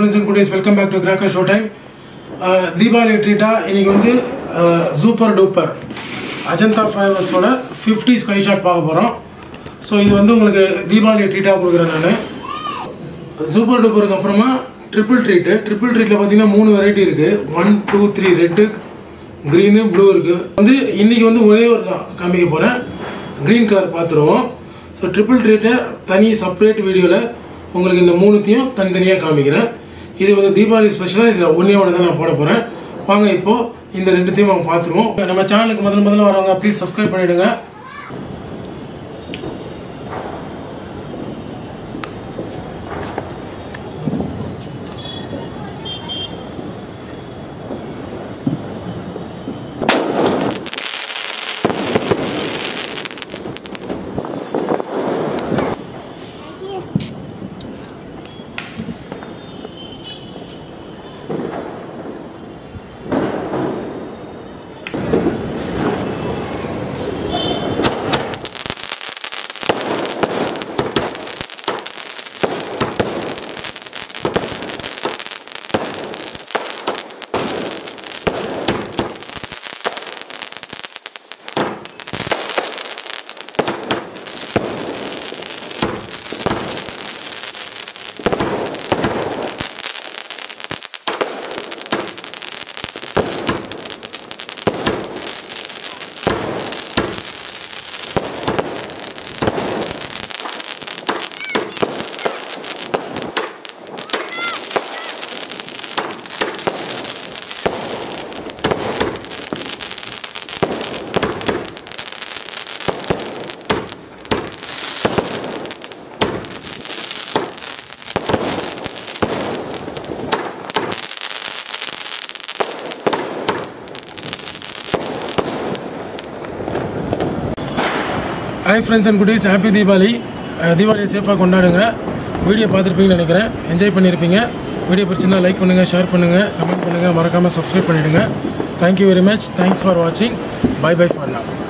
friends and குடீஸ் welcome back to cracker show time Deepavali ட்ரீட்டாக இன்னைக்கு வந்து சூப்பர் டூப்பர் அஜந்தா ஃபைவர்ஸோட ஃபிஃப்டி ஸ்கை ஷாட் பார்க்க போகிறோம் ஸோ இது வந்து உங்களுக்கு தீபாவளி ட்ரீட்டாக கொடுக்குறேன் நான் சூப்பர் டூப்பருக்கு அப்புறமா ட்ரிபிள் ட்ரீட்டு ட்ரிபிள் ட்ரீட்டில் பார்த்தீங்கன்னா மூணு வெரைட்டி இருக்குது one two three red green blue இருக்குது வந்து இன்றைக்கி வந்து ஒரே ஒரு தான் காமிக்க போகிறேன் க்ரீன் கலர் பார்த்துருவோம் ஸோ ட்ரிபிள் ட்ரீட்டை தனி செப்பரேட் வீடியோவில் உங்களுக்கு இந்த மூணுத்தையும் தனித்தனியாக காமிக்கிறேன் இது வந்து தீபாவளி ஸ்பெஷலாக இதில் ஒன்றே ஒன்று தான் நான் போட போகிறேன் வாங்க இப்போது இந்த ரெண்டுத்தையும் நம்ம பார்த்துருவோம் நம்ம சேனலுக்கு முதல்ல முதல்ல வரவங்க ப்ளீஸ் சப்ஸ்கிரைப் பண்ணிவிடுங்க ஹாய் ஃப்ரெண்ட்ஸ் அண்ட் குட்டீஸ் ஹாப்பி தீபாவளி அஹ் தீபாவளியை சேஃபாக கொண்டாடுங்க வீடியோ பார்த்துருப்பீங்கன்னு நினைக்கிறேன் என்ஜாய் பண்ணியிருப்பீங்க வீடியோ பிடிச்சிருந்தா லைக் பண்ணுங்கள் ஷேர் பண்ணுங்கள் கமெண்ட் பண்ணுங்கள் மறக்காமல் சப்ஸ்கிரைப் பண்ணிவிடுங்க thank you very much thanks for வாட்சிங் பை பை ஃபார் now